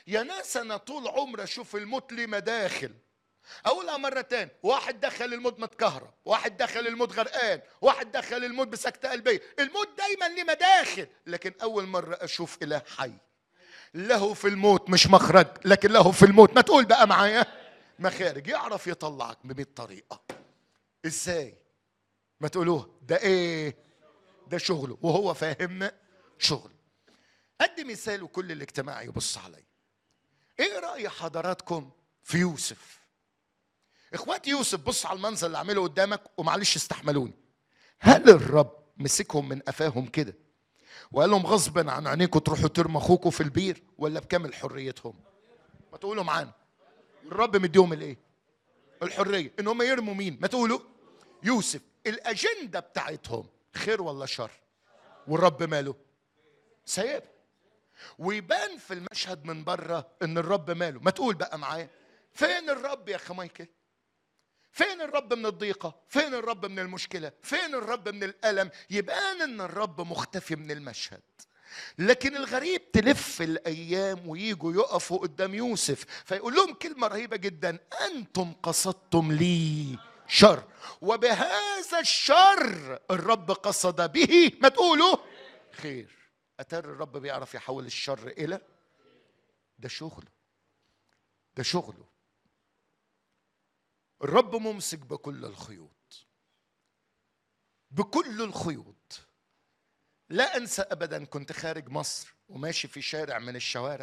يا ناس انا طول عمري اشوف الموت ليه مداخل اقولها مره تاني واحد دخل الموت متكهرب واحد دخل الموت غرقان واحد دخل الموت بسكتة قلبية الموت دايما ليه مداخل لكن اول مرة اشوف اله حي له في الموت مش مخرج لكن له في الموت ما تقول بقى معايا مخارج يعرف يطلعك بمية طريقة ازاي ما تقولوه ده ايه ده شغله وهو فاهم شغله ادي مثال وكل الاجتماع يبص عليا ايه رأي حضراتكم في يوسف اخوات يوسف بص على المنظر اللي عامله قدامك ومعلش استحملوني هل الرب مسكهم من قفاهم كده وقال لهم غصبا عن عينيكم تروحوا ترموا اخوكم في البير ولا بكامل حريتهم ما تقولوا معانا الرب مديهم الايه الحريه ان هم يرموا مين ما تقولوا يوسف الاجنده بتاعتهم خير ولا شر والرب ماله سايب ويبان في المشهد من بره ان الرب ماله ما تقول بقى معايا فين الرب يا اخي مايكل فين الرب من الضيقه فين الرب من المشكله فين الرب من الالم يبان ان الرب مختفي من المشهد لكن الغريب تلف الايام ويجوا يقفوا قدام يوسف فيقول لهم كلمه رهيبه جدا انتم قصدتم لي شر وبهذا الشر الرب قصد به ما تقولوا خير اتار الرب بيعرف يحول الشر الى ده شغله ده شغله الرب ممسك بكل الخيوط بكل الخيوط لا انسى ابدا كنت خارج مصر وماشي في شارع من الشوارع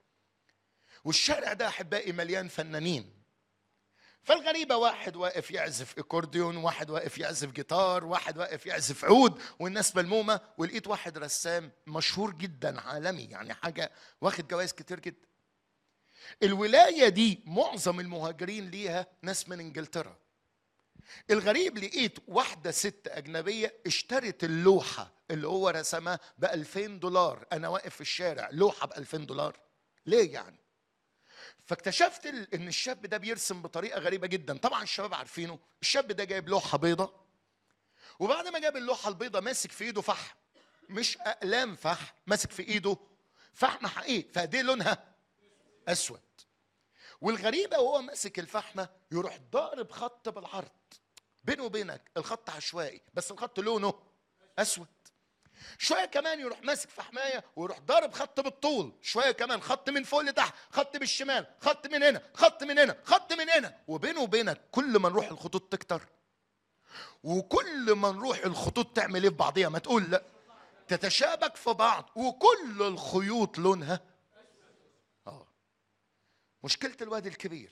والشارع ده احبائي مليان فنانين فالغريبة واحد واقف يعزف اكورديون واحد واقف يعزف جيتار واحد واقف يعزف عود والناس ملمومة ولقيت واحد رسام مشهور جدا عالمي يعني حاجة واخد جوائز كتير جدا الولاية دي معظم المهاجرين ليها ناس من انجلترا الغريب لقيت واحدة ست أجنبية اشترت اللوحة اللي هو رسمها ب 2000 دولار أنا واقف في الشارع لوحة ب 2000 دولار ليه يعني؟ فاكتشفت ال- ان الشاب ده بيرسم بطريقه غريبه جدا طبعا الشباب عارفينه الشاب ده جايب لوحه بيضة وبعد ما جاب اللوحه البيضة ماسك في ايده فحم مش اقلام فحم ماسك في ايده فحم حقيقي فدي لونها اسود والغريبه وهو ماسك الفحمه يروح ضارب خط بالعرض بينه وبينك الخط عشوائي بس الخط لونه اسود شويه كمان يروح ماسك فحمايه ويروح ضارب خط بالطول شويه كمان خط من فوق لتحت خط بالشمال خط من هنا خط من هنا خط من هنا وبينه وبينك كل ما نروح الخطوط تكتر وكل ما نروح الخطوط تعمل ايه في بعضيها ما تقول لا تتشابك في بعض وكل الخيوط لونها اه مشكله الواد الكبير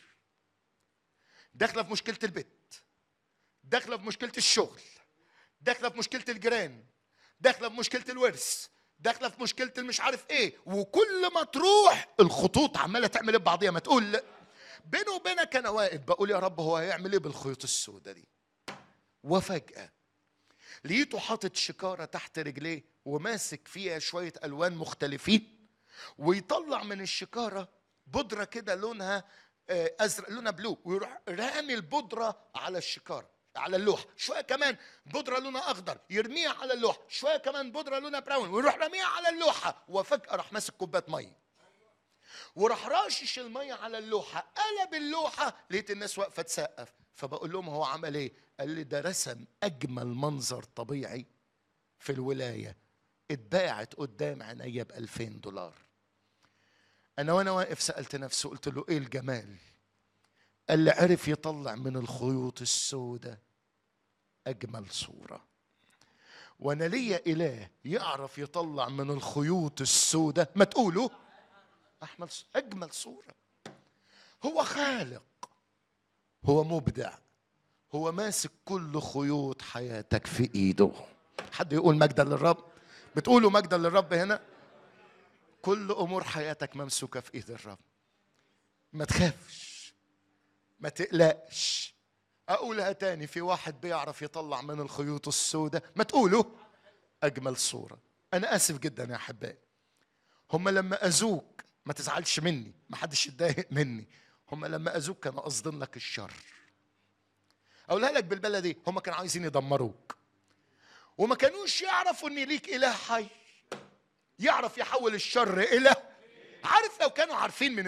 داخله في مشكله البيت داخله في مشكله الشغل داخله في مشكله الجيران داخله في مشكله الورث داخله في مشكله المش عارف ايه وكل ما تروح الخطوط عماله تعمل ايه ببعضيها ما تقول لا بيني وبينك انا واقف بقول يا رب هو هيعمل ايه بالخيوط السوداء دي وفجاه لقيته حاطط شكاره تحت رجليه وماسك فيها شويه الوان مختلفين ويطلع من الشكاره بودره كده لونها آه، ازرق لونها بلو ويروح رامي البودره على الشكاره على اللوحه شويه كمان بودره لونها اخضر يرميها على اللوحه شويه كمان بودره لونها براون ويروح راميها على اللوحه وفجاه راح ماسك كوبايه ميه وراح راشش الميه على اللوحه قلب اللوحه لقيت الناس واقفه تسقف فبقول لهم هو عمل ايه قال لي ده رسم اجمل منظر طبيعي في الولايه اتباعت قدام عينيا ب 2000 دولار انا وانا واقف سالت نفسي قلت له ايه الجمال قال لي عرف يطلع من الخيوط السوداء اجمل صوره وانا ليا اله يعرف يطلع من الخيوط السوداء ما تقولوا احمل اجمل صوره هو خالق هو مبدع هو ماسك كل خيوط حياتك في ايده حد يقول مجدا للرب بتقولوا مجدا للرب هنا كل امور حياتك ممسوكه في ايد الرب ما تخافش ما تقلقش اقولها تاني في واحد بيعرف يطلع من الخيوط السوداء ما تقولوا اجمل صوره انا اسف جدا يا احبائي هم لما اذوك ما تزعلش مني ما حدش يتضايق مني هم لما اذوك كانوا قاصدين لك الشر اقولها لك بالبلدي هم كانوا عايزين يدمروك وما كانوش يعرفوا ان ليك اله حي يعرف يحول الشر الى عارف لو كانوا عارفين من